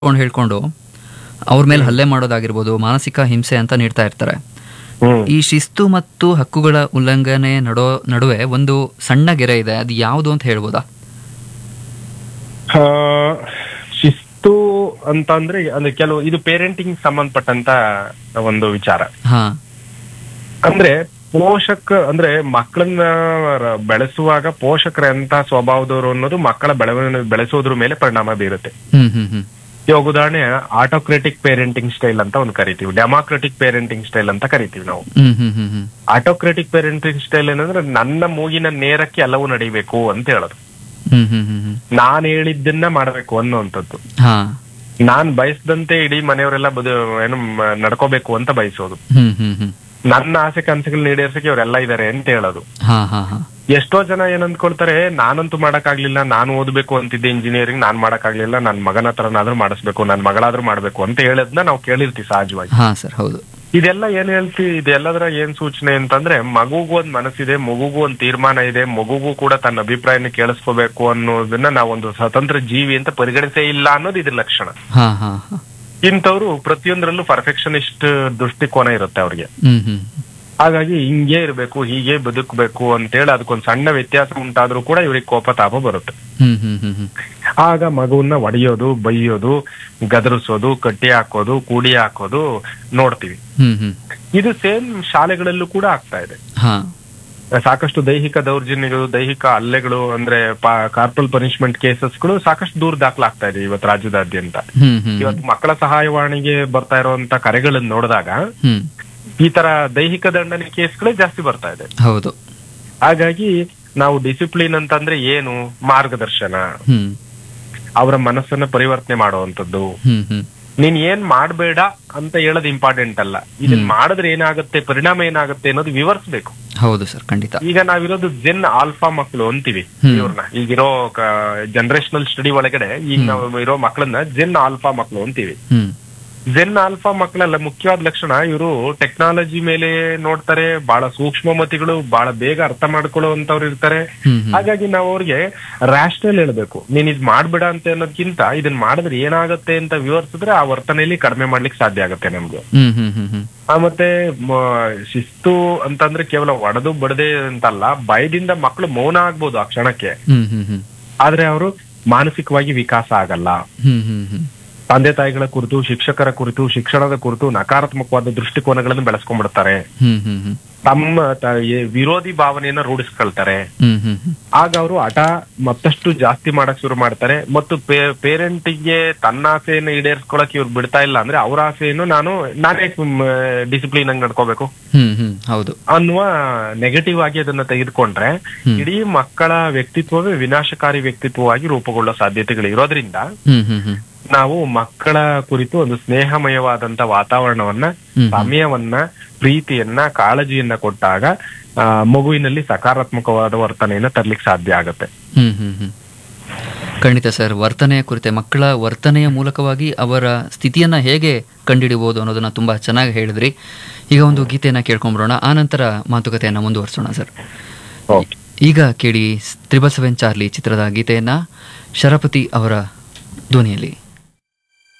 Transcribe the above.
ಹೇಳ್ಕೊಂಡು ಹೇಳ್ಕೊಂಡು ಅವ್ರ ಮೇಲೆ ಹಲ್ಲೆ ಮಾಡೋದಾಗಿರ್ಬೋದು ಮಾನಸಿಕ ಹಿಂಸೆ ಅಂತ ನೀಡ್ತಾ ಇರ್ತಾರೆ ಹ್ಮ್ ಈ ಶಿಸ್ತು ಮತ್ತು ಹಕ್ಕುಗಳ ಉಲ್ಲಂಘನೆ ನಡೋ ನಡುವೆ ಒಂದು ಸಣ್ಣ ಗೆರೆ ಇದೆ ಅದು ಯಾವುದು ಅಂತ ಹೇಳ್ಬೋದಾ ಆ, ಶಿಸ್ತು ಅಂತ ಅಂದ್ರೆ ಅಂದ್ರೆ ಕೆಲವು ಇದು ಪೇರೆಂಟಿಂಗ್ ಸಂಬಂಧಪಟ್ಟಂತ ಒಂದು ವಿಚಾರ ಹಾ ಅಂದ್ರೆ ಪೋಷಕ ಅಂದ್ರೆ ಮಕ್ಕಳನ್ನ ರ- ಬೆಳೆಸುವಾಗ ಪೋಷಕರ ಎಂತ ಸ್ವಭಾವದವರು ಅನ್ನೋದು ಮಕ್ಕಳ ಬೆಳವಣಿಗೆ ಬೆಳೆಸೋದ್ರ ಮೇಲೆ ಪರಿಣಾಮ ಬೀರುತ್ತೆ ಹ್ಮ್ ಹ್ಮ್ ಹ್ಮ್ ಇವಾಗ ಉದಾಹರಣೆ ಆಟೋಕ್ರೆಟಿಕ್ ಪೇರೆಂಟಿಂಗ್ ಸ್ಟೈಲ್ ಅಂತ ಒಂದು ಕರಿತೀವಿ ಡೆಮಾಕ್ರೆಟಿಕ್ ಪೇರೆಂಟಿಂಗ್ ಸ್ಟೈಲ್ ಅಂತ ಕರಿತೀವಿ ನಾವು ಹ್ಮ್ ಹ್ಮ್ ಹ್ಮ್ ಹ್ಮ್ ಆಟೋಕ್ರೆಟಿಕ್ ಪೇರೆಂಟಿಂಗ್ ಸ್ಟೈಲ್ ಏನಂದ್ರೆ ನನ್ನ ಮೂಗಿನ ನೇರಕ್ಕೆ ಎಲ್ಲವೂ ನಡಿಬೇಕು ಅಂತ ಹೇಳೋದು ಹ್ಮ್ ಹ್ಮ್ ಹ್ಮ್ ಹ್ಮ್ ನಾನ್ ಹೇಳಿದ್ದನ್ನ ಮಾಡಬೇಕು ಅನ್ನುವಂಥದ್ದು ಹಾ ನಾನ್ ಬಯಸ್ದಂತೆ ಇಡೀ ಮನೆಯವರೆಲ್ಲ ಬದು ಏನು ಮ- ನಡ್ಕೋಬೇಕು ಅಂತ ಬಯಸೋದು ಹ್ಮ್ ಹ್ಮ್ ಹ್ಮ್ ನನ್ನ ಆಸೆ ಕನಸುಗಳನ್ನ ಈಡೇರ್ಸಕ್ಕೆ ಇವರೆಲ್ಲ ಇದಾರೆ ಅಂತ ಹೇಳೋದು ಹಾ ಹಾ ಹಾ ಎಷ್ಟೋ ಜನ ಏನ್ ಅಂದ್ಕೊಳ್ತಾರೆ ನಾನಂತೂ ಮಾಡಕ್ಕಾಗ್ಲಿಲ್ಲ ನಾನು ಓದಬೇಕು ಅಂತಿದ್ದೆ ಇಂಜಿನಿಯರಿಂಗ್ ನಾನ್ ಮಾಡಕ್ಕಾಗ್ಲಿಲ್ಲ ನನ್ ಮಗನ ಹತ್ರನಾದ್ರೂ ಮಾಡಿಸ್ಬೇಕು ನನ್ ಮಗಳಾದ್ರೂ ಮಾಡ್ಬೇಕು ಅಂತ ಹೇಳದ್ನ ನಾವು ಕೇಳಿರ್ತೀವಿ ಸಹಜವಾಗಿ ಹಾ ಸರ್ ಹೌದು ಇದೆಲ್ಲ ಏನ್ ಹೇಳ್ತೀವಿ ಇದೆಲ್ಲದರ ಏನ್ ಸೂಚನೆ ಅಂತಂದ್ರೆ ಮಗುಗೂ ಒಂದ್ ಮನಸ್ಸಿದೆ ಮಗುಗೂ ಒಂದ್ ತೀರ್ಮಾನ ಇದೆ ಮಗುಗೂ ಕೂಡ ತನ್ನ ಅಭಿಪ್ರಾಯನ ಕೇಳಿಸ್ಕೋಬೇಕು ಅನ್ನೋದನ್ನ ನಾವೊಂದು ಸ್ವತಂತ್ರ ಜೀವಿ ಅಂತ ಪರಿಗಣಿಸೇ ಇಲ್ಲ ಅನ್ನೋದು ಇದ್ರ ಲಕ್ಷಣ ಹಾ ಹಾ ಹಾ ಇಂಥವ್ರು ಪ್ರತಿಯೊಂದರಲ್ಲೂ ಪರ್ಫೆಕ್ಷನಿಸ್ಟ್ ದೃಷ್ಟಿಕೋನ ಇರುತ್ತೆ ಅವ್ರಿಗೆ ಹ್ಮ್ ಹ್ಮ್ ಹಾಗಾಗಿ ಹಿಂಗೆ ಇರಬೇಕು ಹೀಗೆ ಬದುಕಬೇಕು ಅಂತೇಳಿ ಅದಕ್ಕೊಂದ್ ಸಣ್ಣ ವ್ಯತ್ಯಾಸ ಉಂಟಾದ್ರೂ ಕೂಡ ಇವ್ರಿಗೆ ಕೋಪ ತಾಪ ಬರುತ್ತೆ ಹ್ಮ್ ಹ್ಮ್ ಹ್ಮ್ ಹ್ಮ್ ಆಗ ಮಗುವನ್ನ ಒಡೆಯೋದು ಬೈಯೋದು ಗದರಿಸೋದು ಕಟ್ಟಿ ಹಾಕೋದು ಕೂಡಿ ಹಾಕೋದು ನೋಡ್ತೀವಿ ಹ್ಮ್ ಹ್ಮ್ ಇದು ಸೇಮ್ ಶಾಲೆಗಳಲ್ಲೂ ಕೂಡ ಆಗ್ತಾ ಇದೆ ಹಾ ಸಾಕಷ್ಟು ದೈಹಿಕ ದೌರ್ಜನ್ಯಗಳು ದೈಹಿಕ ಹಲ್ಲೆಗಳು ಅಂದ್ರೆ ಕಾರ್ಪಲ್ ಪನಿಷ್ಮೆಂಟ್ ಕೇಸಸ್ಗಳು ಸಾಕಷ್ಟು ದೂರ ದಾಖಲಾಗ್ತಾ ಇದೆ ಇವತ್ತು ರಾಜ್ಯದಾದ್ಯಂತ ಹ್ಮ್ ಹ್ಮ್ ಇವತ್ತು ಮಕ್ಕಳ ಸಹಾಯವಾಣಿಗೆ ಬರ್ತಾ ಇರುವಂತ ಕರೆಗಳನ್ನ ನೋಡಿದಾಗ ಹ್ಮ್ ಈ ತರ ದೈಹಿಕ ದಂಡನೆ ಕೇಸ್ಗಳೇ ಜಾಸ್ತಿ ಬರ್ತಾ ಇದೆ ಹೌದು ಹಾಗಾಗಿ ನಾವು ಡಿಸಿಪ್ಲಿನ್ ಅಂತಂದ್ರೆ ಏನು ಮಾರ್ಗದರ್ಶನ ಹ್ಮ್ ಅವರ ಮನಸ್ಸನ್ನ ಪರಿವರ್ತನೆ ಮಾಡುವಂತದ್ದು ಹ್ಮ್ ಹ್ಮ್ ನೀನ್ ಏನ್ ಮಾಡ್ಬೇಡ ಅಂತ ಹೇಳೋದು ಇಂಪಾರ್ಟೆಂಟ್ ಅಲ್ಲ ಇದನ್ ಮಾಡಿದ್ರೆ ಏನಾಗುತ್ತೆ ಪರಿಣಾಮ ಏನಾಗುತ್ತೆ ಅನ್ನೋದು ವಿವರಿಸ್ಬೇಕು ಹೌದು ಸರ್ ಖಂಡಿತ ಈಗ ನಾವಿರೋದು ಜೆನ್ ಆಲ್ಫಾ ಮಕ್ಕಳು ಅಂತೀವಿ ಹ್ಮ್. ಇವ್ರನ್ನ ಈಗಿರೋ ಜನರೇಷನಲ್ ಸ್ಟಡಿ ಒಳಗಡೆ ಈಗ ನಾವು ಇರೋ ಮಕ್ಕಳನ್ನ ಜೆನ್ ಆಲ್ಫಾ ಮಕ್ಕಳು ಅಂತೀವಿ ಹ್ಮ್ ಜೆನ್ ಆಲ್ಫಾ ಮಕ್ಕಳೆಲ್ಲ ಮುಖ್ಯವಾದ ಲಕ್ಷಣ ಇವರು ಟೆಕ್ನಾಲಜಿ ಮೇಲೆ ನೋಡ್ತಾರೆ ಬಹಳ ಸೂಕ್ಷ್ಮಮತಿಗಳು ಬಹಳ ಬೇಗ ಅರ್ಥ ಮಾಡ್ಕೊಳ್ಳುವಂತವ್ರು ಇರ್ತಾರೆ ಹ್ಮ್ ಹ್ಮ್ ಹಾಗಾಗಿ ನಾವು ಅವ್ರಿಗೆ ರ್ಯಾಷನಲ್ ಹೇಳ್ಬೇಕು ನೀನ್ ಇದ್ ಮಾಡ್ಬೇಡ ಅಂತ ಅನ್ನೋದಕ್ಕಿಂತ ಇದನ್ ಮಾಡಿದ್ರೆ ಏನಾಗುತ್ತೆ ಅಂತ ವಿವರಿಸಿದ್ರೆ ಆ ವರ್ತನೆಯಲ್ಲಿ ಕಡಿಮೆ ಮಾಡ್ಲಿಕ್ಕೆ ಸಾಧ್ಯ ಆಗುತ್ತೆ ನಮ್ಗೆ ಹ್ಮ್ ಹ್ಮ್ ಹ್ಮ್ ಹ್ಮ್ ಆ ಮತ್ತೆ ಮ- ಶಿಸ್ತು ಅಂತಂದ್ರೆ ಕೇವಲ ಒಡೆದು ಬಡದೆ ಅಂತಲ್ಲ ಭಯದಿಂದ ಮಕ್ಕಳು ಮೌನ ಆಗ್ಬೋದು ಆ ಕ್ಷಣಕ್ಕೆ ಹ್ಮ್ ಹ್ಮ್ ಹ್ಮ್ ಆದ್ರೆ ಅವರು ಮಾನಸಿಕವಾಗಿ ವಿಕಾಸ ಆಗಲ್ಲ ಹ್ಮ್ ಹ್ಮ್ ಹ್ಮ್ ತಂದೆ ತಾಯಿಗಳ ಕುರಿತು ಶಿಕ್ಷಕರ ಕುರಿತು ಶಿಕ್ಷಣದ ಕುರಿತು ನಕಾರಾತ್ಮಕವಾದ ದೃಷ್ಟಿಕೋನಗಳನ್ನು ಬೆಳೆಸ್ಕೊಂಡ್ಬಿಡ್ತಾರೆ ಹ್ಮ್ ಹ್ಮ್ ಹ್ಮ್ ತಮ್ಮ ತ- ಏ- ವಿರೋಧಿ ಭಾವನೆಯನ್ನ ರೂಢಿಸ್ಕೊಳ್ತಾರೆ ಹ್ಮ್ ಹ್ಮ್ ಹ್ಮ್ ಆಗ ಅವರು ಹಠ ಮತ್ತಷ್ಟು ಜಾಸ್ತಿ ಮಾಡಕ್ ಶುರು ಮಾಡ್ತಾರೆ ಮತ್ತು ಪೇರೆಂಟಿಗೆ ತನ್ನ ಆಸೆಯನ್ನು ಈಡೇರಿಸ್ಕೊಳಕ್ ಇವ್ರು ಬಿಡ್ತಾ ಇಲ್ಲ ಅಂದ್ರೆ ಅವ್ರ ಆಸೆಯನ್ನು ನಾನು ನಾನೇ ಡಿಸಿಪ್ಲಿನ್ ಆಗಿ ನಡ್ಕೋಬೇಕು ಹ್ಮ್ ಹ್ಮ್ ಹೌದು ಅನ್ನುವ ನೆಗೆಟಿವ್ ಆಗಿ ಅದನ್ನ ತೆಗೆದುಕೊಂಡ್ರೆ ಹ್ಮ್. ಇಡೀ ಮಕ್ಕಳ ವ್ಯಕ್ತಿತ್ವವೇ ವಿನಾಶಕಾರಿ ವ್ಯಕ್ತಿತ್ವವಾಗಿ ರೂಪುಗೊಳ್ಳೋ ಸಾಧ್ಯತೆಗಳು ಇರೋದ್ರಿಂದ ಹ್ಮ್ ಹ್ಮ್ ಹ್ಮ್ ನಾವು ಮಕ್ಕಳ ಕುರಿತು ಒಂದು ಸ್ನೇಹಮಯವಾದಂತ ವಾತಾವರಣವನ್ನ ಹ್ಮ್. ಸಮಯವನ್ನ ಪ್ರೀತಿಯನ್ನ ಕಾಳಜಿಯನ್ನ ಕೊಟ್ಟಾಗ ಆ, ಮಗುವಿನಲ್ಲಿ ಸಕಾರಾತ್ಮಕವಾದ ವರ್ತನೆಯನ್ನ ತರ್ಲಿಕ್ಕೆ ಸಾಧ್ಯ ಆಗುತ್ತೆ ಹ್ಮ್ ಹ್ಮ್ ಹ್ಮ್ ಖಂಡಿತ ಸರ್ ವರ್ತನೆಯ ಕುರಿತೆ ಮಕ್ಕಳ ವರ್ತನೆಯ ಮೂಲಕವಾಗಿ ಅವರ ಸ್ಥಿತಿಯನ್ನ ಹೇಗೆ ಕಂಡುಹಿಡಿಬಹುದು ಅನ್ನೋದನ್ನ ತುಂಬಾ ಚೆನ್ನಾಗಿ ಹೇಳಿದ್ರಿ ಈಗ ಒಂದು ಗೀತೆಯನ್ನ ಕೇಳ್ಕೊಂಡ್ಬರೋಣ ಆ ನಂತರ ಮಾತುಕತೆಯನ್ನ ಮುಂದುವರಿಸೋಣ ಸರ್ ಓಕೆ ಈಗ ಕೇಳಿ ತ್ರಿಬಲ್ ಸೆವೆನ್ ಚಾರ್ಲಿ ಚಿತ್ರದ ಗೀತೆಯನ್ನ ಶರಪತಿ ಅವರ ಧ್ವನಿಯಲ್ಲಿ